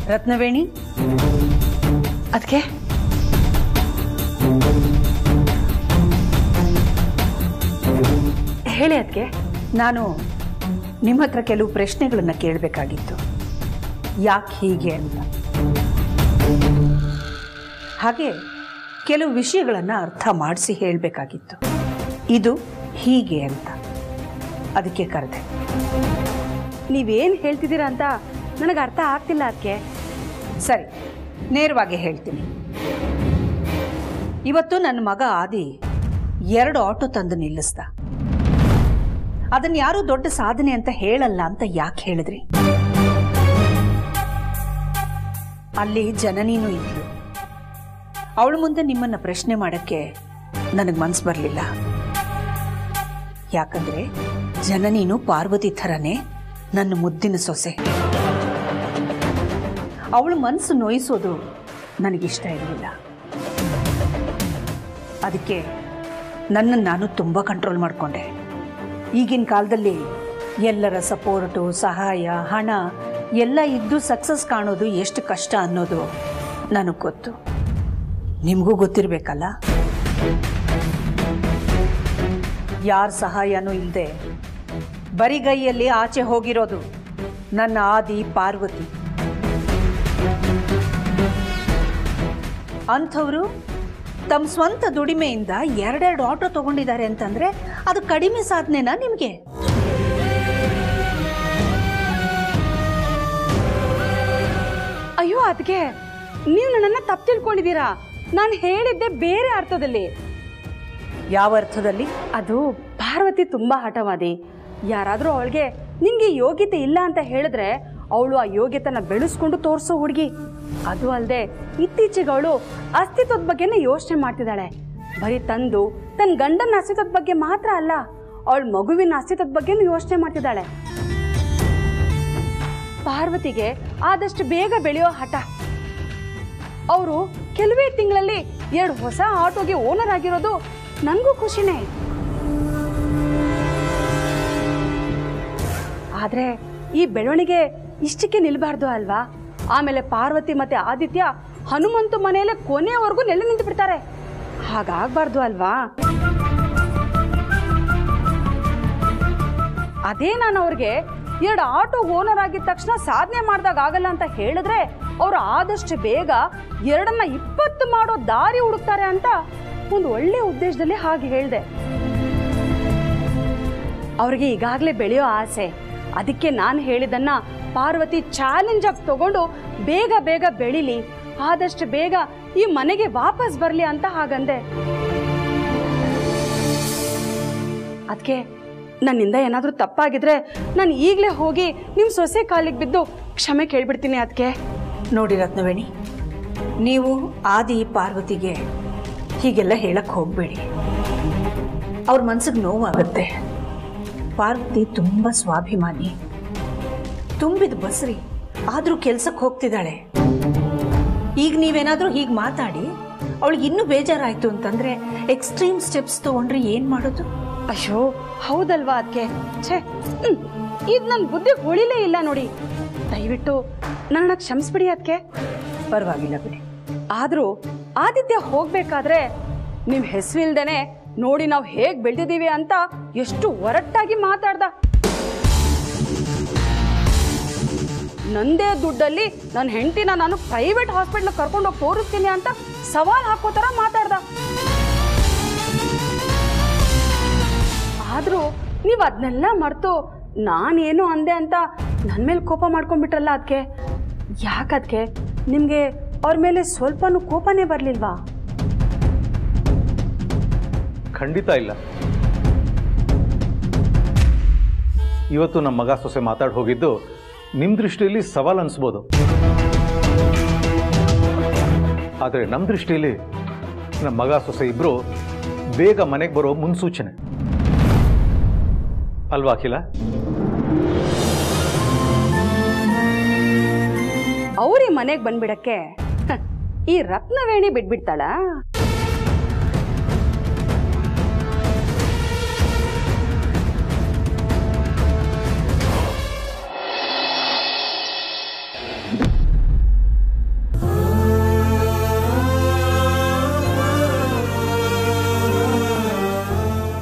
ರತ್ನವೇಣಿ ಅದಕ್ಕೆ ಹೇಳಿ ಅದಕ್ಕೆ ನಾನು ನಿಮ್ಮ ಹತ್ರ ಕೆಲವು ಪ್ರಶ್ನೆಗಳನ್ನು ಕೇಳಬೇಕಾಗಿತ್ತು ಯಾಕೆ ಹೀಗೆ ಅಂತ ಹಾಗೆ ಕೆಲವು ವಿಷಯಗಳನ್ನು ಅರ್ಥ ಮಾಡಿಸಿ ಹೇಳಬೇಕಾಗಿತ್ತು ಇದು ಹೀಗೆ ಅಂತ ಅದಕ್ಕೆ ಕರೆದೆ ನೀವೇನು ಹೇಳ್ತಿದ್ದೀರಾ ಅಂತ ನನಗೆ ಅರ್ಥ ಆಗ್ತಿಲ್ಲ ಅದಕ್ಕೆ ಸರಿ ನೇರವಾಗಿ ಹೇಳ್ತೀನಿ ಇವತ್ತು ನನ್ನ ಮಗ ಆದಿ ಎರಡು ಆಟೋ ತಂದು ನಿಲ್ಲಿಸ್ದ ಅದನ್ನ ಯಾರೂ ದೊಡ್ಡ ಸಾಧನೆ ಅಂತ ಹೇಳಲ್ಲ ಅಂತ ಯಾಕೆ ಹೇಳಿದ್ರಿ ಅಲ್ಲಿ ಜನನೀನೂ ಇದ್ಲು ಅವಳ ಮುಂದೆ ನಿಮ್ಮನ್ನ ಪ್ರಶ್ನೆ ಮಾಡಕ್ಕೆ ನನಗೆ ಮನ್ಸು ಬರಲಿಲ್ಲ ಯಾಕಂದ್ರೆ ಜನನೀನು ಪಾರ್ವತಿ ಥರನೇ ನನ್ನ ಮುದ್ದಿನ ಸೊಸೆ ಅವಳ ಮನಸ್ಸು ನೋಯಿಸೋದು ನನಗಿಷ್ಟ ಇರಲಿಲ್ಲ ಅದಕ್ಕೆ ನನ್ನನ್ನು ನಾನು ತುಂಬ ಕಂಟ್ರೋಲ್ ಮಾಡಿಕೊಂಡೆ ಈಗಿನ ಕಾಲದಲ್ಲಿ ಎಲ್ಲರ ಸಪೋರ್ಟು ಸಹಾಯ ಹಣ ಎಲ್ಲ ಇದ್ದು ಸಕ್ಸಸ್ ಕಾಣೋದು ಎಷ್ಟು ಕಷ್ಟ ಅನ್ನೋದು ನನಗೆ ಗೊತ್ತು ನಿಮಗೂ ಗೊತ್ತಿರಬೇಕಲ್ಲ ಯಾರ ಸಹಾಯನೂ ಇಲ್ಲದೆ ಬರಿಗೈಯಲ್ಲಿ ಆಚೆ ಹೋಗಿರೋದು ನನ್ನ ಆದಿ ಪಾರ್ವತಿ ಅಂಥವರು ತಮ್ಮ ಸ್ವಂತ ದುಡಿಮೆಯಿಂದ ಎರಡೆರಡು ಆಟೋ ತಗೊಂಡಿದ್ದಾರೆ ಅಂತಂದ್ರೆ ಅದು ಕಡಿಮೆ ಸಾಧನೆನಾ ನಿಮಗೆ ಅಯ್ಯೋ ಅದಕ್ಕೆ ನೀವು ನನ್ನನ್ನು ತಪ್ಪು ತಿಳ್ಕೊಂಡಿದ್ದೀರಾ ನಾನು ಹೇಳಿದ್ದೆ ಬೇರೆ ಅರ್ಥದಲ್ಲಿ ಯಾವ ಅರ್ಥದಲ್ಲಿ ಅದು ಪಾರ್ವತಿ ತುಂಬಾ ಹಠವಾದಿ ಯಾರಾದರೂ ಅವಳಿಗೆ ನಿಂಗೆ ಯೋಗ್ಯತೆ ಇಲ್ಲ ಅಂತ ಹೇಳಿದ್ರೆ ಅವಳು ಆ ಯೋಗ್ಯತೆನ ಬೆಳೆಸ್ಕೊಂಡು ತೋರಿಸೋ ಹುಡುಗಿ ಅದು ಅಲ್ಲದೆ ಇತ್ತೀಚೆಗೆ ಅವಳು ಅಸ್ತಿತ್ವದ ಬಗ್ಗೆನೇ ಯೋಚನೆ ಮಾಡ್ತಿದ್ದಾಳೆ ಬರೀ ತಂದು ತನ್ನ ಗಂಡನ ಅಸ್ತಿತ್ವದ ಬಗ್ಗೆ ಮಾತ್ರ ಅಲ್ಲ ಅವಳ ಮಗುವಿನ ಅಸ್ತಿತ್ವದ ಬಗ್ಗೆನೂ ಯೋಚನೆ ಮಾಡ್ತಿದ್ದಾಳೆ ಪಾರ್ವತಿಗೆ ಆದಷ್ಟು ಬೇಗ ಬೆಳೆಯೋ ಹಠ ಅವರು ಕೆಲವೇ ತಿಂಗಳಲ್ಲಿ ಎರಡು ಹೊಸ ಆಟೋಗೆ ಓನರ್ ಆಗಿರೋದು ನನಗೂ ಖುಷಿನೇ ಆದ್ರೆ ಈ ಬೆಳವಣಿಗೆ ಇಷ್ಟಕ್ಕೆ ನಿಲ್ಬಾರ್ದು ಅಲ್ವಾ ಆಮೇಲೆ ಪಾರ್ವತಿ ಮತ್ತೆ ಆದಿತ್ಯ ಹನುಮಂತು ಮನೆಯಲ್ಲೇ ಕೊನೆಯವರೆಗೂ ನೆಲೆ ನಿಂತು ಬಿಡ್ತಾರೆ ಹಾಗಾಗ್ಬಾರ್ದು ಅಲ್ವಾ ಅದೇ ನಾನು ಅವ್ರಿಗೆ ಎರಡು ಆಟೋ ಓನರ್ ಆಗಿದ ತಕ್ಷಣ ಸಾಧನೆ ಮಾಡಿದಾಗ ಆಗಲ್ಲ ಅಂತ ಹೇಳಿದ್ರೆ ಅವ್ರು ಆದಷ್ಟು ಬೇಗ ಎರಡನ್ನ ಇಪ್ಪತ್ತು ಮಾಡೋ ದಾರಿ ಹುಡುಕ್ತಾರೆ ಅಂತ ಒಂದು ಒಳ್ಳೆ ಉದ್ದೇಶದಲ್ಲಿ ಹಾಗೆ ಹೇಳಿದೆ ಅವ್ರಿಗೆ ಈಗಾಗಲೇ ಬೆಳೆಯೋ ಆಸೆ ಅದಕ್ಕೆ ನಾನು ಹೇಳಿದ್ದನ್ನ ಪಾರ್ವತಿ ಚಾಲೆಂಜ್ ಆಗಿ ತಗೊಂಡು ಬೇಗ ಬೇಗ ಬೆಳಿಲಿ ಆದಷ್ಟು ಬೇಗ ಈ ಮನೆಗೆ ವಾಪಸ್ ಬರಲಿ ಅಂತ ಹಾಗಂದೆ ಅದಕ್ಕೆ ನನ್ನಿಂದ ಏನಾದರೂ ತಪ್ಪಾಗಿದ್ರೆ ನಾನು ಈಗಲೇ ಹೋಗಿ ನಿಮ್ಮ ಸೊಸೆ ಕಾಲಿಗೆ ಬಿದ್ದು ಕ್ಷಮೆ ಕೇಳ್ಬಿಡ್ತೀನಿ ಅದಕ್ಕೆ ನೋಡಿ ರತ್ನವೇಣಿ ನೀವು ಆದಿ ಪಾರ್ವತಿಗೆ ಹೀಗೆಲ್ಲ ಹೇಳಕ್ಕೆ ಹೋಗಬೇಡಿ ಅವ್ರ ಮನ್ಸಿಗೆ ನೋವಾಗುತ್ತೆ ಪಾರ್ವತಿ ತುಂಬ ಸ್ವಾಭಿಮಾನಿ ತುಂಬಿದ ಬಸ್ರಿ ಆದರೂ ಕೆಲ್ಸಕ್ಕೆ ಹೋಗ್ತಿದ್ದಾಳೆ ಈಗ ನೀವೇನಾದರೂ ಹೀಗೆ ಮಾತಾಡಿ ಅವಳಿಗೆ ಇನ್ನೂ ಬೇಜಾರಾಯ್ತು ಅಂತಂದ್ರೆ ಎಕ್ಸ್ಟ್ರೀಮ್ ಸ್ಟೆಪ್ಸ್ ತಗೊಂಡ್ರೆ ಏನು ಮಾಡೋದು ಅಯ್ಯೋ ಹೌದಲ್ವಾ ಅದಕ್ಕೆ ಛೇ ಹ್ಮ್, ಇದು ನನ್ನ ಬುದ್ಧಿ ಹೊಳಿಲೇ ಇಲ್ಲ ನೋಡಿ ದಯವಿಟ್ಟು ನನ್ನ ಕ್ಷಮಿಸ್ಬಿಡಿ ಅದಕ್ಕೆ ಪರವಾಗಿಲ್ಲ ಬಿಡಿ ಆದ್ರೂ ಆದಿತ್ಯ ಹೋಗ್ಬೇಕಾದ್ರೆ ನಿಮ್ ಹೆಸರಿಲ್ದೇನೆ ನೋಡಿ ನಾವು ಹೇಗ್ ಬೆಳ್ದಿದೀವಿ ಅಂತ ಎಷ್ಟು ಒರಟಾಗಿ ಮಾತಾಡ್ದ ನಂದೇ ದುಡ್ಡಲ್ಲಿ ನನ್ನ ಹೆಂಡತಿನ ನಾನು ಪ್ರೈವೇಟ್ ಹಾಸ್ಪಿಟ್ಲ್ ಕರ್ಕೊಂಡು ಹೋಗಿ ತೋರಿಸ್ತೀನಿ ಅಂತ ಸವಾಲ್ ಹಾಕೋ ಥರ ಮಾತಾಡ್ದ ಆದ್ರೂ ನೀವು ಅದನ್ನೆಲ್ಲ ಮರೆತು ನಾನೇನು ಅಂದೆ ಅಂತ ನನ್ನ ಮೇಲೆ ಕೋಪ ಮಾಡ್ಕೊಂಡ್ಬಿಟ್ರಲ್ಲ ಅದಕ್ಕೆ ಯಾಕದ್ಕೆ ನಿಮಗೆ ಅವ್ರ ಮೇಲೆ ಸ್ವಲ್ಪನೂ ಕೋಪನೇ ಬರಲಿಲ್ವಾ ಖಂಡಿತ ಇಲ್ಲ ಇವತ್ತು ನಮ್ಮ ಮಗ ಸೊಸೆ ಮಾತಾಡಿ ಹೋಗಿದ್ದು ನಿಮ್ಮ ದೃಷ್ಟಿಯಲ್ಲಿ ಸವಾಲ್ ಅನಿಸ್ಬೋದು ಆದರೆ ನಮ್ಮ ದೃಷ್ಟಿಯಲ್ಲಿ ನಮ್ಮ ಮಗ ಸೊಸೆ ಇಬ್ಬರು ಬೇಗ ಮನೆಗೆ ಬರೋ ಮುನ್ಸೂಚನೆ ಅಲ್ವಾ ಅಖಿಲ ಅವ್ರಿ ಮನೆಗೆ ಬಂದ್ಬಿಡಕ್ಕೆ ಹ, ಈ ರತ್ನವೇಣಿ ಬಿಟ್ಬಿಡ್ತಾಳ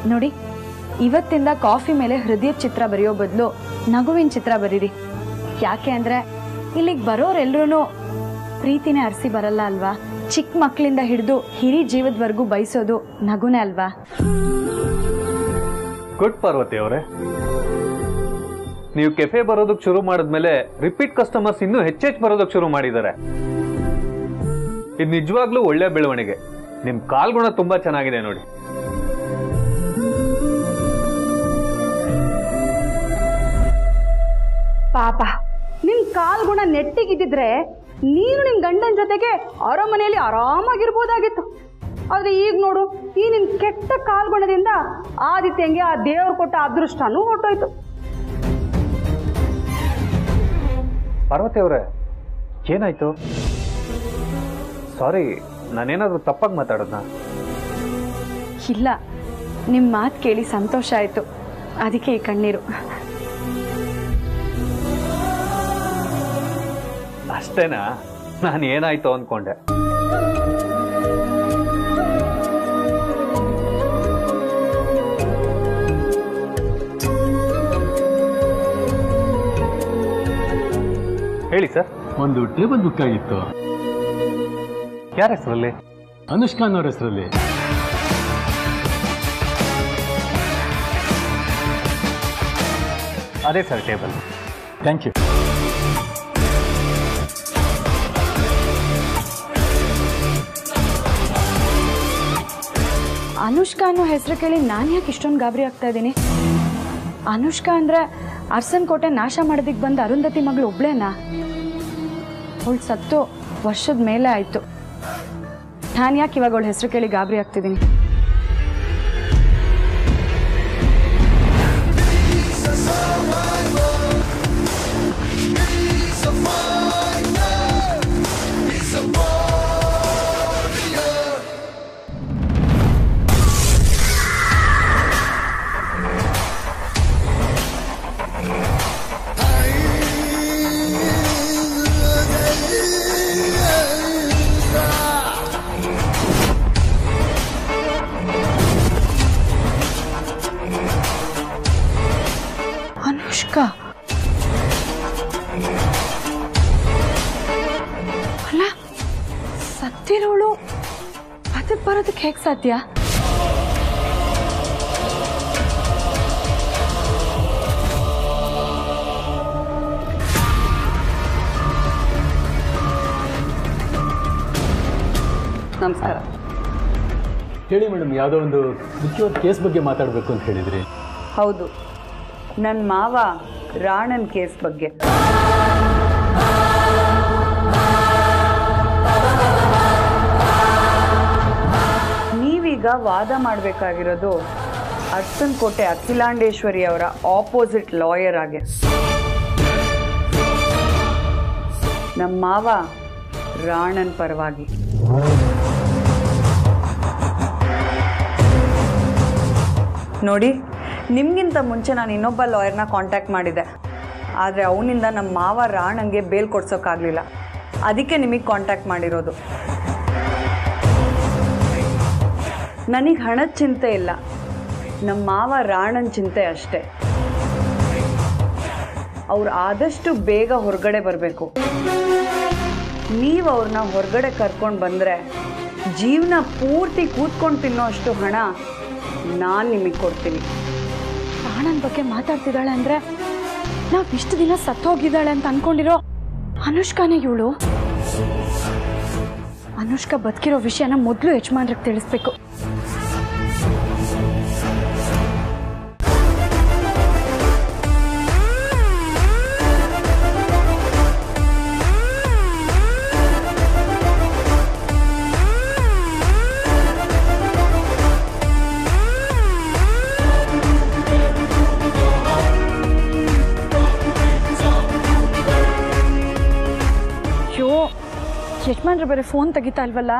ನೋಡಿ ಇವತ್ತಿಂದ ಕಾಫಿ ಮೇಲೆ ಹೃದಯ ಚಿತ್ರ ಬರೆಯೋ ಬದಲು ನಗುವಿನ ಚಿತ್ರ ಬರೀರಿ ಯಾಕೆ ಅಂದ್ರೆ ಇಲ್ಲಿಗೆ ಬರೋರೆಲ್ರೂ ಪ್ರೀತಿನೇ ಅರ್ಸಿ ಬರಲ್ಲ ಅಲ್ವಾ ಚಿಕ್ಕ ಮಕ್ಕಳಿಂದ ಹಿಡಿದು ಹಿರಿ ಜೀವದವರೆಗೂ ಬಯಸೋದು ನಗುನೇ ಅಲ್ವಾ ಗುಡ್ ಪಾರ್ವತಿ ಅವರೇ ನೀವು ಕೆಫೆ ಬರೋದಕ್ಕೆ ಶುರು ಮಾಡಿದ್ಮೇಲೆ ರಿಪೀಟ್ ಕಸ್ಟಮರ್ಸ್ ಇನ್ನೂ ಹೆಚ್ಚೆಚ್ಚು ಬರೋದಕ್ಕೆ ಶುರು ಮಾಡಿದ್ದಾರೆ ಇದು ನಿಜವಾಗ್ಲೂ ಒಳ್ಳೆ ಬೆಳವಣಿಗೆ ನಿಮ್ ಕಾಲ್ಗುಣ ತುಂಬಾ ಚೆನ್ನಾಗಿದೆ ನೋಡಿ ಪಾಪ ನಿನ್ ಕಾಲ್ಗುಣ ನೆಟ್ಟಿಗಿದ್ದಿದ್ರೆ ನೀನು ನಿನ್ ಗಂಡನ ಜೊತೆಗೆ ಅರಮನೆಯಲ್ಲಿ ಆರಾಮಾಗಿರ್ಬೋದಾಗಿತ್ತು ಆದ್ರೆ ಈಗ ನೋಡು ಈ ನಿನ್ ಕೆಟ್ಟ ಕಾಲ್ಗುಣದಿಂದ ಆದಿತ್ಯಂಗೆ ಆ ದೇವ್ರು ಕೊಟ್ಟ ಅದೃಷ್ಟನೂ ಹೊಟ್ಟೋಯ್ತು ಪಾರ್ವತಿ ಅವರೇ ಏನಾಯ್ತು ಸಾರಿ ನಾನೇನಾದ್ರೂ ತಪ್ಪಾಗಿ ಮಾತಾಡೋದ್ನ ಇಲ್ಲ ನಿಮ್ಮ ಮಾತು ಕೇಳಿ ಸಂತೋಷ ಆಯ್ತು ಅದಕ್ಕೆ ಈ ಕಣ್ಣೀರು ಅಷ್ಟೇನಾ ನಾನು ಏನಾಯ್ತು ಅನ್ಕೊಂಡೆ ಹೇಳಿ ಸರ್ ಒಂದು ಟೇಬಲ್ ಬುಕ್ ಆಗಿತ್ತು ಯಾರ ಹೆಸರಲ್ಲಿ ಅನುಷ್ಕಾನ್ ಅವ್ರ ಹೆಸರಲ್ಲಿ ಅದೇ sir table thank you Anushka ಅನ್ನೋ ಹೆಸರು ಕೇಳಿ ನಾನು ಯಾಕೆ ಇಷ್ಟೊಂದು ಗಾಬರಿ ಆಗ್ತಾ ಇದ್ದೀನಿ ಅನುಷ್ಕಾ ಅಂದ್ರೆ ಅರ್ಸನ್ ಕೋಟೆ ನಾಶ ಮಾಡೋದಕ್ಕೆ ಬಂದ ಅರುಂಧತಿ ಮಗಳು ಒಬ್ಳೇನಾ ಅವಳು ಸತ್ತು ವರ್ಷದ ಮೇಲೆ ಆಯ್ತು ನಾನು ಯಾಕೆ ಇವಾಗ ಅವಳ ಹೆಸರು ಕೇಳಿ ಗಾಬರಿ ಆಗ್ತಿದ್ದೀನಿ ಅನುಷ್ಕಾ ಅಲ್ಲ ಸತ್ತಿರೋಳು ಅದಕ್ಕೆ ಬರೋದಕ್ಕೆ ಹೇಗೆ ಸಾಧ್ಯ ನಮಸ್ಕಾರ ಹೇಳಿ ಮೇಡಮ್ ಯಾವುದೋ ಒಂದು ಮುಖ್ಯವಾದ ಕೇಸ್ ಬಗ್ಗೆ ಮಾತಾಡಬೇಕು ಅಂತ ಹೇಳಿದ್ರಿ ಹೌದು ನನ್ನ ಮಾವ ರಾಣನ್ ಕೇಸ್ ಬಗ್ಗೆ ನೀವೀಗ ವಾದ ಮಾಡಬೇಕಾಗಿರೋದು ಅರ್ಸನ್ ಕೋಟೆ ಅಖಿಲಾಂಡೇಶ್ವರಿ ಅವರ ಆಪೋಸಿಟ್ ಲಾಯರ್ ಆಗಿ ನಮ್ಮ ಮಾವ ರಾಣನ್ ಪರವಾಗಿ ನೋಡಿ ನಿಮಗಿಂತ ಮುಂಚೆ ನಾನು ಇನ್ನೊಬ್ಬ ಲಾಯರ್ನ ಕಾಂಟ್ಯಾಕ್ಟ್ ಮಾಡಿದೆ ಆದರೆ ಅವನಿಂದ ನಮ್ಮ ಮಾವ ರಾಣಂಗೆ ಬೇಲ್ ಕೊಡ್ಸೋಕ್ಕಾಗಲಿಲ್ಲ ಅದಕ್ಕೆ ನಿಮಗೆ ಕಾಂಟ್ಯಾಕ್ಟ್ ಮಾಡಿರೋದು ನನಗೆ ಹಣದ ಚಿಂತೆ ಇಲ್ಲ ನಮ್ಮ ಮಾವ ರಾಣನ್ ಚಿಂತೆ ಅಷ್ಟೇ ಅವ್ರು ಆದಷ್ಟು ಬೇಗ ಹೊರಗಡೆ ಬರಬೇಕು ನೀವು ಅವ್ರನ್ನ ಹೊರಗಡೆ ಕರ್ಕೊಂಡು ಬಂದರೆ ಜೀವನ ಪೂರ್ತಿ ಕೂತ್ಕೊಂಡು ತಿನ್ನೋ ಅಷ್ಟು ಹಣ ನಾನು ನಿಮಗೆ ಕೊಡ್ತೀನಿ ಪ್ರಾಣನ ಬಗ್ಗೆ ಮಾತಾಡ್ತಿದ್ದಾಳೆ ಅಂದ್ರೆ ನಾವು ಇಷ್ಟು ದಿನ ಸತ್ತೋಗಿದ್ದಾಳೆ ಅಂತ ಅನ್ಕೊಂಡಿರೋ ಅನುಷ್ಕಾನೇ ಇವಳು ಅನುಷ್ಕಾ ಬದುಕಿರೋ ವಿಷಯನ ಮೊದಲು ಯಜಮಾನ್ರಿಗೆ ತಿಳಿಸ್ಬೇಕು ಅಯ್ಯೋ ಯಜಮಾನ್ರು ಬೇರೆ ಫೋನ್ ತೆಗಿತಾ ಇಲ್ವಲ್ಲ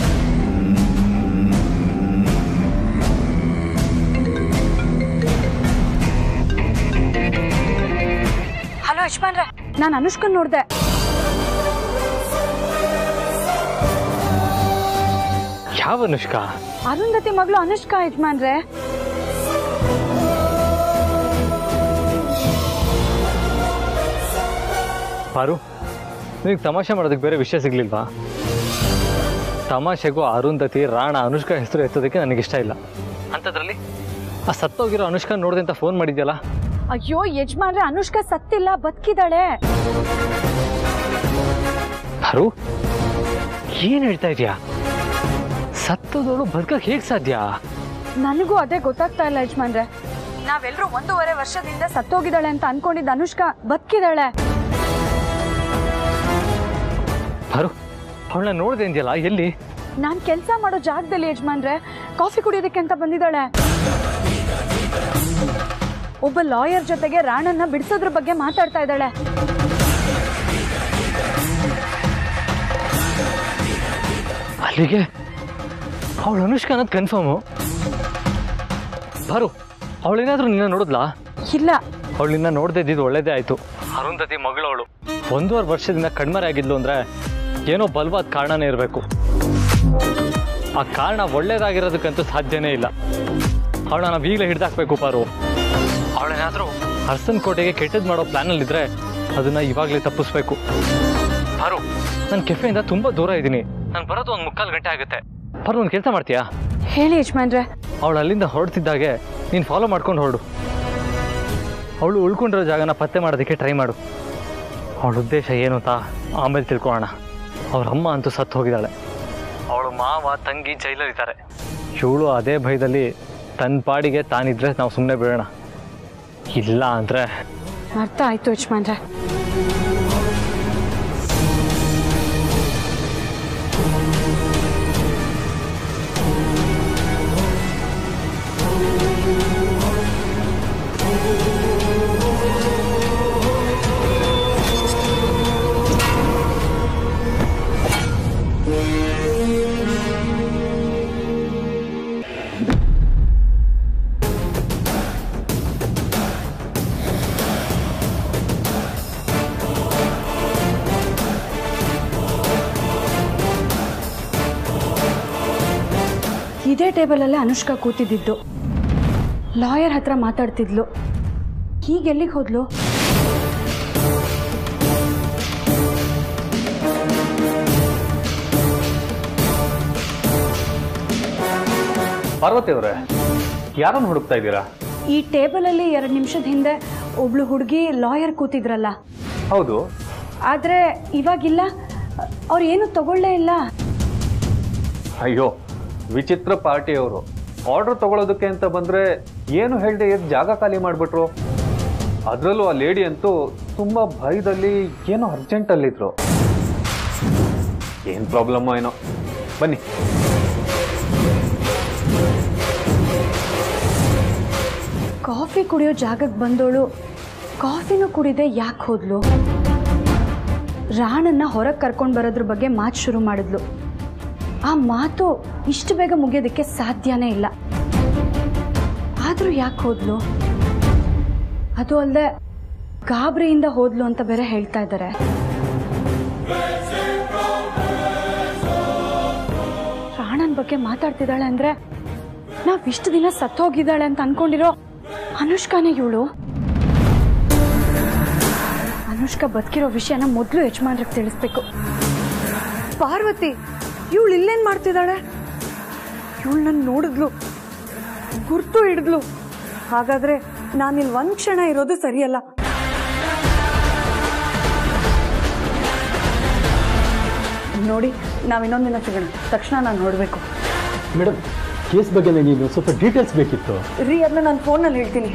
ಹಲೋ ಯಜಮಾನ್ರೆ ನಾನು ಅನುಷ್ಕನ್ ನೋಡ್ದೆ ಯಾವ ಅನುಷ್ಕಾ ಅರುಂಧತಿ ಮಗಳು ಅನುಷ್ಕಾ ಯಜಮಾನ್ರೆ ಪಾರು ನಿನಗೆ ತಮಾಷೆ ಮಾಡೋದಕ್ಕೆ ಬೇರೆ ವಿಷಯ ಸಿಗ್ಲಿಲ್ವಾ ತಮಾಷೆಗೂ ಅರುಂಧತಿ ರಾಣ ಅನುಷ್ಕಾ ಹೆಸರು ಎತ್ತೋದಕ್ಕೆ ನನಗಿಷ್ಟ ಇಲ್ಲ ಅಂಥದ್ರಲ್ಲಿ ಆ ಸತ್ತೋಗಿರೋ ಅನುಷ್ಕಾ ನೋಡಿದೆ ಅಂತ ಫೋನ್ ಮಾಡಿದ್ಯಲ್ಲ ಅಯ್ಯೋ ಯಜಮಾನ್ರೆ ಅನುಷ್ಕಾ ಸತ್ತಿಲ್ಲ ಬದುಕಿದಾಳೆ ಪಾರು ಏನು ಹೇಳ್ತಾ ಇದೀಯಾ ಸತ್ತೋದವಳು ಬದುಕಕ್ಕೆ ಹೇಗೆ ಸಾಧ್ಯ ನನಗೂ ಅದೇ ಗೊತ್ತಾಗ್ತಾ ಇಲ್ಲ ಯಜಮಾನ್ರೆ ನಾವೆಲ್ಲರೂ ಒಂದೂವರೆ ವರ್ಷದಿಂದ ಸತ್ತೋಗಿದ್ದಾಳೆ ಅಂತ ಅನ್ಕೊಂಡಿದ್ದ ಅನುಷ್ಕಾ ಬದುಕಿದಾಳೆ ಪಾರು ಅವಳನ್ನ ನೋಡಿದೆ ಅಂದ್ಯಲ್ಲ ಎಲ್ಲಿ ನಾನ್ ಕೆಲಸ ಮಾಡೋ ಜಾಗದಲ್ಲಿ ಯಜಮಾನ್ರೆ ಕಾಫಿ ಕುಡಿಯೋದಕ್ಕೆ ಅಂತ ಬಂದಿದ್ದಾಳೆ ಒಬ್ಬ ಲಾಯರ್ ಜೊತೆಗೆ ರಾಣನ್ನ ಬಿಡಿಸೋದ್ರ ಬಗ್ಗೆ ಮಾತಾಡ್ತಾ ಇದ್ದಾಳೆ ಅಲ್ಲಿಗೆ ಅವಳು ಅನುಷ್ಕಾ ಅನ್ನೋದು ಕನ್ಫರ್ಮು ಬಾರು ಅವಳೇನಾದ್ರೂ ನಿನ್ನ ನೋಡಿದ್ಲಾ ಇಲ್ಲ ಅವಳು ನಿನ್ನ ನೋಡದೆ ಇದ್ದಿದ್ದು ಒಳ್ಳೇದೇ ಆಯ್ತು ಅರುಂಧತಿ ಮಗಳವಳು ಒಂದೂವರೆ ವರ್ಷದಿಂದ ಕಣ್ಮರೆ ಆಗಿದ್ಲು ಅಂದ್ರೆ ಏನೋ ಬಲವಾದ ಕಾರಣನೇ ಇರಬೇಕು ಆ ಕಾರಣ ಒಳ್ಳೇದಾಗಿರೋದಕ್ಕಂತೂ ಸಾಧ್ಯನೇ ಇಲ್ಲ ಅವಳನ್ನ ನಾವು ಈಗಲೇ ಹಿಡ್ದಾಕ್ಬೇಕು ಪಾರು ಅವಳೇನಾದ್ರೂ ಅರ್ಸನ್ ಕೋಟೆಗೆ ಕೆಟ್ಟದ್ದು ಮಾಡೋ ಪ್ಲಾನಲ್ಲಿದ್ರೆ ಅದನ್ನ ಇವಾಗಲೇ ತಪ್ಪಿಸ್ಬೇಕು ಪಾರು ನಾನು ಕೆಫೆಯಿಂದ ತುಂಬ ದೂರ ಇದ್ದೀನಿ ನಾನು ಬರೋದು ಒಂದು ಮುಕ್ಕಾಲು ಗಂಟೆ ಆಗುತ್ತೆ ಪಾರು ಒಂದು ಕೆಲಸ ಮಾಡ್ತೀಯಾ ಹೇಳಿ ಯಜಮಾನ್ರೆ ಅವಳು ಅಲ್ಲಿಂದ ಹೊರಡ್ತಿದ್ದಾಗೆ ನೀನು ಫಾಲೋ ಮಾಡ್ಕೊಂಡು ಹೊರಡು ಅವಳು ಉಳ್ಕೊಂಡಿರೋ ಜಾಗನ ಪತ್ತೆ ಮಾಡೋದಕ್ಕೆ ಟ್ರೈ ಮಾಡು ಅವಳ ಉದ್ದೇಶ ಏನು ಅಂತ ಆಮೇಲೆ ತಿಳ್ಕೊಳ್ಳೋಣ ಅವ್ರ ಅಮ್ಮ ಅಂತೂ ಸತ್ತು ಹೋಗಿದ್ದಾಳೆ ಅವಳು ಮಾವ ತಂಗಿ ಜೈಲಲ್ಲಿದ್ದಾರೆ ಇವಳು ಅದೇ ಭಯದಲ್ಲಿ ತನ್ನ ಪಾಡಿಗೆ ತಾನಿದ್ರೆ ನಾವು ಸುಮ್ಮನೆ ಬಿಡೋಣ ಇಲ್ಲ ಅಂದರೆ ಅರ್ಥ ಆಯ್ತು ಯಜಮಾನ್ರೆ ಇದೇ ಟೇಬಲಲ್ಲೇ ಅನುಷ್ಕಾ ಕೂತಿದ್ದಿದ್ದು ಲಾಯರ್ ಹತ್ರ ಮಾತಾಡ್ತಿದ್ಲು ಈಗ ಎಲ್ಲಿಗೆ ಹೋದ್ಲು ಪಾರ್ವತಿ ಅವರೇ ಯಾರನ್ನು ಹುಡುಕ್ತಾ ಇದ್ದೀರಾ ಈ ಟೇಬಲಲ್ಲಿ ಎರಡು ನಿಮಿಷದ ಹಿಂದೆ ಒಬ್ಳು ಹುಡುಗಿ ಲಾಯರ್ ಕೂತಿದ್ರಲ್ಲ ಹೌದು ಆದರೆ ಇವಾಗಿಲ್ಲ ಅವ್ರು ಏನು ತಗೊಳ್ಳೇ ಇಲ್ಲ ಅಯ್ಯೋ ವಿಚಿತ್ರ ಪಾರ್ಟಿಯವರು ಆರ್ಡರ್ ತಗೊಳ್ಳೋದಕ್ಕೆ ಅಂತ ಬಂದ್ರೆ ಏನು ಹೇಳ್ದೆ ಎದ್ದು ಜಾಗ ಖಾಲಿ ಮಾಡಿಬಿಟ್ರು ಅದರಲ್ಲೂ ಆ ಲೇಡಿ ಅಂತೂ ತುಂಬಾ ಭಯದಲ್ಲಿ ಏನೋ ಅರ್ಜೆಂಟಲ್ಲಿದ್ರು ಏನು ಪ್ರಾಬ್ಲಮ್ಮೋ ಏನೋ ಬನ್ನಿ ಕಾಫಿ ಕುಡಿಯೋ ಜಾಗಕ್ಕೆ ಬಂದೋಳು ಕಾಫಿನೂ ಕುಡಿದೆ ಯಾಕೆ ಹೋದ್ಲು ರಾಣನ್ನ ಹೊರಗೆ ಕರ್ಕೊಂಡು ಬರೋದ್ರ ಬಗ್ಗೆ ಮಾತು ಶುರು ಮಾಡಿದ್ಲು ಆ ಮಾತು ಇಷ್ಟು ಬೇಗ ಮುಗಿಯೋದಕ್ಕೆ ಸಾಧ್ಯನೇ ಇಲ್ಲ ಆದರೂ ಯಾಕೆ ಹೋದ್ಲು ಅದು ಅಲ್ಲದೆ ಗಾಬರಿಯಿಂದ ಹೋದ್ಲು ಅಂತ ಬೇರೆ ಹೇಳ್ತಾ ಇದ್ದಾರೆ ರಾಣನ್ ಬಗ್ಗೆ ಮಾತಾಡ್ತಿದ್ದಾಳೆ ಅಂದ್ರೆ ನಾವ್ ಇಷ್ಟು ದಿನ ಸತ್ತೋಗಿದ್ದಾಳೆ ಅಂತ ಅನ್ಕೊಂಡಿರೋ ಅನುಷ್ಕಾನೇ ಇವಳು ಅನುಷ್ಕಾ ಬದುಕಿರೋ ವಿಷಯನ ಮೊದಲು ಯಜಮಾನ್ರಿಗೆ ತಿಳಿಸ್ಬೇಕು ಪಾರ್ವತಿ ಇವಳು ಇಲ್ಲೇನ್ ಮಾಡ್ತಿದ್ದಾಳೆ ಇವಳು ನನ್ನ ನೋಡಿದ್ಲು ಗುರ್ತು ಹಿಡಿದ್ಲು ಹಾಗಾದ್ರೆ ನಾನಿಲ್ಲಿ ಒಂದ್ ಕ್ಷಣ ಇರೋದು ಸರಿಯಲ್ಲ ನೋಡಿ ನಾವ್ ಇನ್ನೊಂದ್ ದಿನ ಸಿಗೋಣ ತಕ್ಷಣ ನಾನು ನೋಡ್ಬೇಕು ಮೇಡಮ್ ಕೇಸ್ ಬಗ್ಗೆ ನನಗೆ ಸ್ವಲ್ಪ ಡೀಟೇಲ್ಸ್ ಬೇಕಿತ್ತು ರೀ ಅದನ್ನ ನಾನು ಫೋನಲ್ಲಿ ಹೇಳ್ತೀನಿ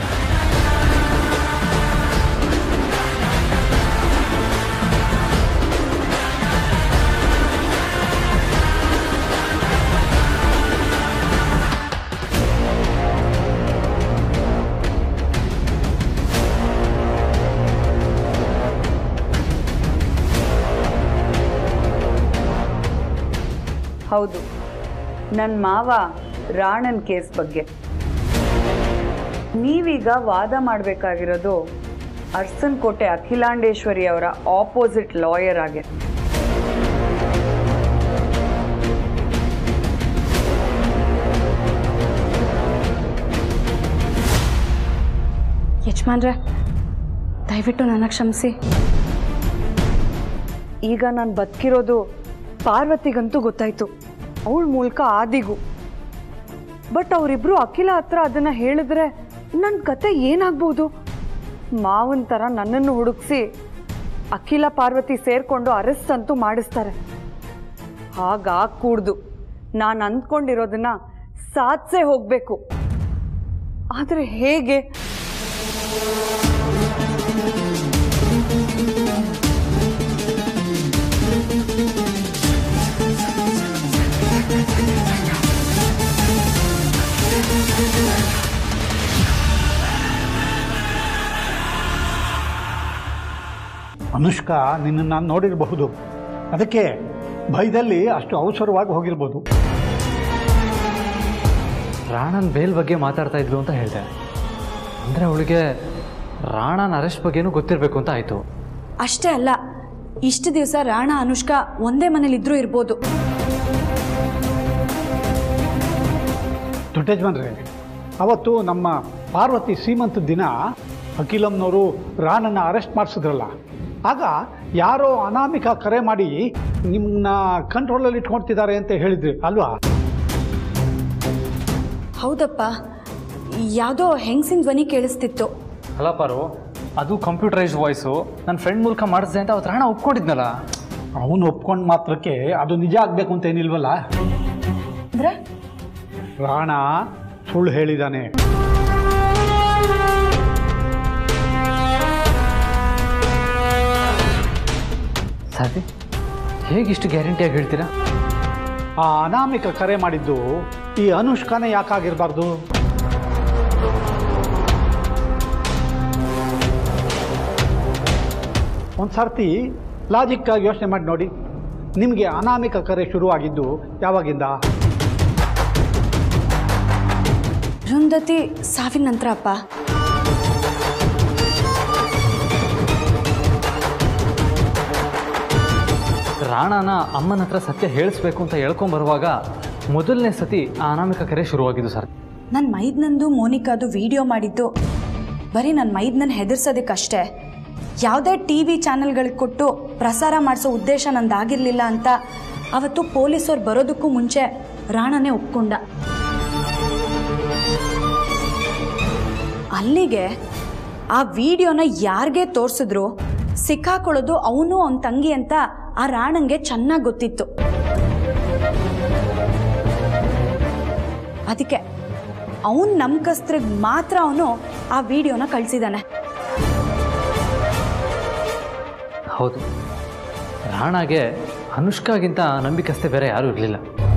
ಹೌದು ನನ್ನ ಮಾವ ರಾಣನ್ ಕೇಸ್ ಬಗ್ಗೆ ನೀವೀಗ ವಾದ ಮಾಡಬೇಕಾಗಿರೋದು ಅರ್ಸನ್ ಕೋಟೆ ಅಖಿಲಾಂಡೇಶ್ವರಿ ಅವರ ಆಪೋಸಿಟ್ ಲಾಯರ್ ಆಗಿ ಯಜಮಾನ್ರೆ ದಯವಿಟ್ಟು ನನ್ನ ಕ್ಷಮಿಸಿ ಈಗ ನಾನು ಬದುಕಿರೋದು ಪಾರ್ವತಿಗಂತೂ ಗೊತ್ತಾಯ್ತು ಅವಳ ಮೂಲಕ ಆದಿಗೂ ಬಟ್ ಅವರಿಬ್ರು ಅಖಿಲ ಹತ್ರ ಅದನ್ನ ಹೇಳಿದ್ರೆ ನನ್ನ ಕತೆ ಏನಾಗ್ಬೋದು ಮಾವನ್ ಥರ ನನ್ನನ್ನು ಹುಡುಕ್ಸಿ ಅಖಿಲ ಪಾರ್ವತಿ ಸೇರ್ಕೊಂಡು ಅರೆಸ್ಟ್ ಅಂತೂ ಮಾಡಿಸ್ತಾರೆ ಹಾಗಾಗ್ಕೂಡ್ದು ನಾನು ಅಂದ್ಕೊಂಡಿರೋದನ್ನ ಸಾಧಿಸೇ ಹೋಗ್ಬೇಕು ಆದರೆ ಹೇಗೆ ಅನುಷ್ಕಾ ನಿನ್ನನ್ನು ನಾನು ನೋಡಿರಬಹುದು ಅದಕ್ಕೆ ಭಯದಲ್ಲಿ ಅಷ್ಟು ಅವಸರವಾಗಿ ಹೋಗಿರ್ಬೋದು ರಾಣನ್ ಬೇಲ್ ಬಗ್ಗೆ ಮಾತಾಡ್ತಾ ಇದ್ಲು ಅಂತ ಹೇಳಿದೆ ಅಂದರೆ ಅವಳಿಗೆ ರಾಣನ್ ಅರೆಸ್ಟ್ ಬಗ್ಗೆನೂ ಗೊತ್ತಿರಬೇಕು ಅಂತ ಆಯಿತು ಅಷ್ಟೇ ಅಲ್ಲ ಇಷ್ಟು ದಿವಸ ರಾಣ ಅನುಷ್ಕಾ ಒಂದೇ ಮನೇಲಿದ್ರೂ ಇರ್ಬೋದು ದೊಡ್ಡಜ್ಮನ್ರೆ ಅವತ್ತು ನಮ್ಮ ಪಾರ್ವತಿ ಸೀಮಂತದ ದಿನ ಅಖಿಲಮ್ನವರು ರಾಣನ್ನ ಅರೆಸ್ಟ್ ಮಾಡಿಸಿದ್ರಲ್ಲ ಆಗ ಯಾರೋ ಅನಾಮಿಕ ಕರೆ ಮಾಡಿ ನಿಮ್ಮನ್ನ ಕಂಟ್ರೋಲಲ್ಲಿ ಇಟ್ಕೊಳ್ತಿದ್ದಾರೆ ಅಂತ ಹೇಳಿದ್ರಿ ಅಲ್ವಾ ಹೌದಪ್ಪ ಯಾವುದೋ ಹೆಂಗಸಿನ ಧ್ವನಿ ಕೇಳಿಸ್ತಿತ್ತು ಅಲ್ಲ ಪಾರು ಅದು ಕಂಪ್ಯೂಟರೈಸ್ ವಾಯ್ಸು ನನ್ನ ಫ್ರೆಂಡ್ ಮೂಲಕ ಮಾಡಿಸಿದೆ ಅಂತ ಅವತ್ತು ರಾಣ ಒಪ್ಕೊಂಡಿದ್ನಲ್ಲ ಅವನು ಒಪ್ಕೊಂಡು ಮಾತ್ರಕ್ಕೆ ಅದು ನಿಜ ಆಗಬೇಕು ಅಂತ ಏನಿಲ್ವಲ್ಲ ಅಂದ್ರೆ ರಾಣ ಸುಳ್ಳು ಹೇಳಿದ್ದಾನೆ ಸಾಧಿ ಹೇಗಿಷ್ಟು ಗ್ಯಾರಂಟಿಯಾಗಿ ಹೇಳ್ತೀರಾ ಆ ಅನಾಮಿಕ ಕರೆ ಮಾಡಿದ್ದು ಈ ಅನುಷ್ಕಾನೇ ಯಾಕಾಗಿರಬಾರ್ದು ಒಂದು ಸರ್ತಿ ಲಾಜಿಕ್ಕಾಗಿ ಯೋಚನೆ ಮಾಡಿ ನೋಡಿ ನಿಮಗೆ ಅನಾಮಿಕ ಕರೆ ಶುರುವಾಗಿದ್ದು ಯಾವಾಗಿಂದ ಅರುಂಧತಿ ಸಾವಿನ ನಂತರ ಅಪ್ಪ ರಾಣನ ಅಮ್ಮನ ಹತ್ರ ಸತ್ಯ ಹೇಳಿಸ್ಬೇಕು ಅಂತ ಹೇಳ್ಕೊಂಬರುವಾಗ ಮೊದಲನೇ ಸತಿ ಆ ಅನಾಮಿಕ ಕರೆ ಶುರುವಾಗಿದ್ದು ಸರ್ ನನ್ನ ಮೈದ್ನಂದು ಮೋನಿಕಾದು ವಿಡಿಯೋ ಮಾಡಿದ್ದು ಬರೀ ನನ್ನ ಮೈದ್ನನ್ನು ಹೆದರ್ಸೋದಕ್ಕಷ್ಟೇ ಯಾವುದೇ ಟಿ ವಿ ಚಾನೆಲ್ಗಳಿಗೆ ಕೊಟ್ಟು ಪ್ರಸಾರ ಮಾಡಿಸೋ ಉದ್ದೇಶ ನಂದಾಗಿರಲಿಲ್ಲ ಅಂತ ಅವತ್ತು ಪೊಲೀಸವ್ರು ಬರೋದಕ್ಕೂ ಮುಂಚೆ ರಾಣನೇ ಒಪ್ಕೊಂಡ ಅಲ್ಲಿಗೆ ಆ ವಿಡಿಯೋನ ಯಾರಿಗೆ ತೋರಿಸಿದ್ರು ಸಿಕ್ಕಾಕೊಳ್ಳೋದು ಅವನು ಅವನ ತಂಗಿ ಅಂತ ಆ ರಾಣಂಗೆ ಚೆನ್ನಾಗಿ ಗೊತ್ತಿತ್ತು ಅದಕ್ಕೆ ಅವನ್ ನಂಬಿಕಸ್ತ್ರಿಗೆ ಮಾತ್ರ ಅವನು ಆ ವಿಡಿಯೋನ ಕಳಿಸಿದಾನೆ ಹೌದು ರಾಣಾಗೆ ಅನುಷ್ಕಾಗಿಂತ ನಂಬಿಕಸ್ತೆ ಬೇರೆ ಯಾರೂ ಇರಲಿಲ್ಲ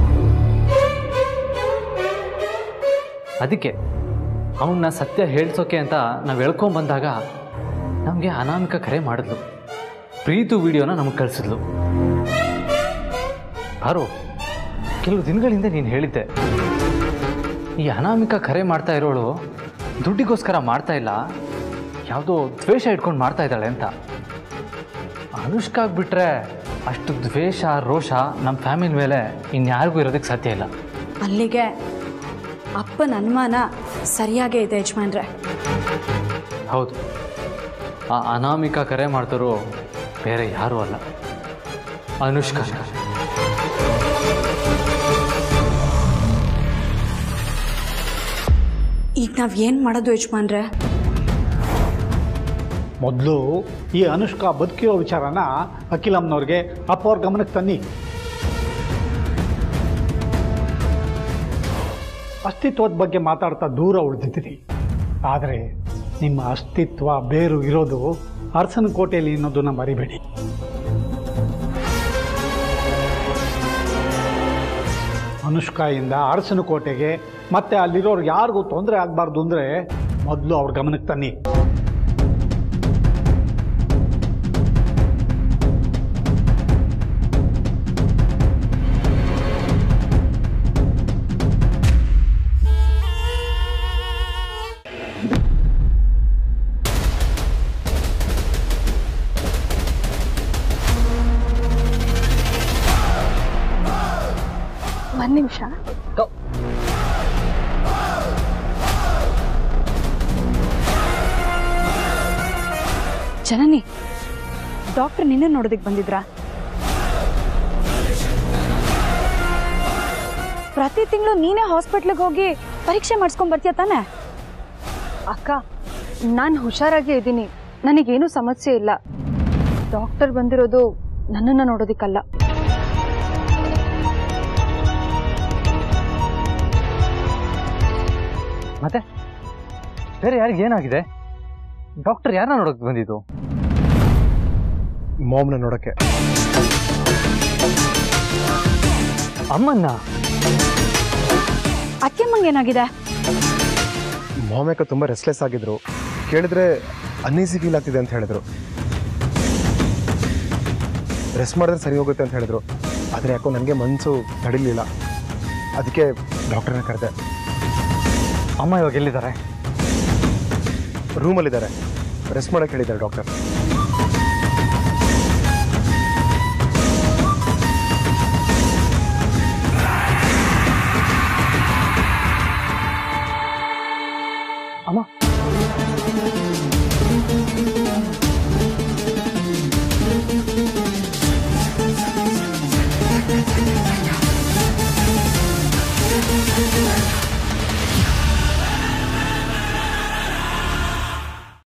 ಅದಕ್ಕೆ ಅವನ್ನ ಸತ್ಯ ಹೇಳ್ಸೋಕೆ ಅಂತ ನಾವು ಹೇಳ್ಕೊಂಬಂದಾಗ ನಮಗೆ ಅನಾಮಿಕ ಕರೆ ಮಾಡಿದ್ಲು ಪ್ರೀತು ವಿಡಿಯೋನ ನಮಗೆ ಕಳಿಸಿದ್ಲು ಬಾರು ಕೆಲವು ದಿನಗಳ ಹಿಂದೆ ನೀನು ಹೇಳಿದ್ದೆ ಈ ಅನಾಮಿಕ ಕರೆ ಮಾಡ್ತಾ ಇರೋಳು ದುಡ್ಡಿಗೋಸ್ಕರ ಮಾಡ್ತಾ ಇಲ್ಲ ಯಾವುದೋ ದ್ವೇಷ ಇಟ್ಕೊಂಡು ಮಾಡ್ತಾ ಇದ್ದಾಳೆ ಅಂತ ಅನುಷ್ಕಾಗ್ ಬಿಟ್ರೆ ಅಷ್ಟು ದ್ವೇಷ ರೋಷ ನಮ್ಮ ಫ್ಯಾಮಿಲಿ ಮೇಲೆ ಇನ್ಯಾರಿಗೂ ಇರೋದಕ್ಕೆ ಸಾಧ್ಯ ಇಲ್ಲ ಅಲ್ಲಿಗೆ ಅಪ್ಪನ ಅನುಮಾನ ಸರಿಯಾಗೇ ಇದೆ ಯಜಮಾನ್ರೆ ಹೌದು ಆ ಅನಾಮಿಕ ಕರೆ ಮಾಡ್ತಾರೋ ಬೇರೆ ಯಾರೂ ಅಲ್ಲ ಅನುಷ್ಕಾ ಈಗ ನಾವು ಏನು ಮಾಡೋದು ಯಜಮಾನ್ರೆ ಮೊದಲು ಈ ಅನುಷ್ಕಾ ಬದುಕಿರೋ ವಿಚಾರನ ಅಖಿಲಮ್ನವ್ರಿಗೆ ಅಪ್ಪ ಅವ್ರ ಗಮನಕ್ಕೆ ತನ್ನಿ ಅಸ್ತಿತ್ವದ ಬಗ್ಗೆ ಮಾತಾಡ್ತಾ ದೂರ ಉಳಿದಿದ್ದೀರಿ ಆದರೆ ನಿಮ್ಮ ಅಸ್ತಿತ್ವ ಬೇರು ಇರೋದು ಅರಸನ ಕೋಟೆಯಲ್ಲಿ ಅನ್ನೋದನ್ನ ಮರಿಬೇಡಿ ಅನುಷ್ಕಾಯಿಂದ ಅರಸನ ಕೋಟೆಗೆ ಮತ್ತೆ ಅಲ್ಲಿರೋರು ಯಾರಿಗೂ ತೊಂದರೆ ಆಗಬಾರ್ದು ಅಂದರೆ ಮೊದಲು ಅವ್ರ ಗಮನಕ್ಕೆ ತನ್ನಿ ಒಂದು ನಿಮಿಷ ಜನನಿ ಡಾಕ್ಟರ್ ನಿನ್ನೆ ನೋಡೋದಕ್ಕೆ ಬಂದಿದ್ರಾ ಪ್ರತಿ ತಿಂಗಳು ನೀನೇ ಹಾಸ್ಪಿಟ್ಲಿಗೆ ಹೋಗಿ ಪರೀಕ್ಷೆ ಮಾಡಿಸ್ಕೊಂಡ್ ಬರ್ತೀಯ ತಾನೆ ಅಕ್ಕ ನಾನು ಹುಷಾರಾಗೇ ಇದ್ದೀನಿ ನನಗೇನು ಸಮಸ್ಯೆ ಇಲ್ಲ ಡಾಕ್ಟರ್ ಬಂದಿರೋದು ನನ್ನನ್ನು ನೋಡೋದಿಕ್ಕಲ್ಲ ಮತ್ತೆ ಬೇರೆ ಯಾರಿಗೆ ಏನಾಗಿದೆ ಡಾಕ್ಟರ್ ಯಾರನ್ನ ನೋಡೋಕೆ ಬಂದಿದ್ದು ಮಾಮ್ನ ನೋಡೋಕ್ಕೆ ಅಮ್ಮನ್ನ ಅತ್ತೆಮ್ಮಂಗೆ ಏನಾಗಿದೆ ಮಾಮ್ ಯಾಕೆ ತುಂಬ ರೆಸ್ಲೆಸ್ ಆಗಿದ್ರು ಕೇಳಿದ್ರೆ ಅನ್ನೀಸಿ ಫೀಲ್ ಆಗ್ತಿದೆ ಅಂತ ಹೇಳಿದ್ರು ರೆಸ್ಟ್ ಮಾಡಿದ್ರೆ ಸರಿ ಹೋಗುತ್ತೆ ಅಂತ ಹೇಳಿದ್ರು ಆದರೆ ಯಾಕೋ ನನಗೆ ಮನಸ್ಸು ತಡಿಲಿಲ್ಲ ಅದಕ್ಕೆ ಡಾಕ್ಟರ್ನ ಕರೆದೆ ಅಮ್ಮ ಇವಾಗ ಎಲ್ಲಿದ್ದಾರೆ ರೂಮಲ್ಲಿದ್ದಾರೆ ರೆಸ್ಟ್ ಮಾಡೋಕ್ಕೆ ಹೇಳಿದ್ದಾರೆ ಡಾಕ್ಟರ್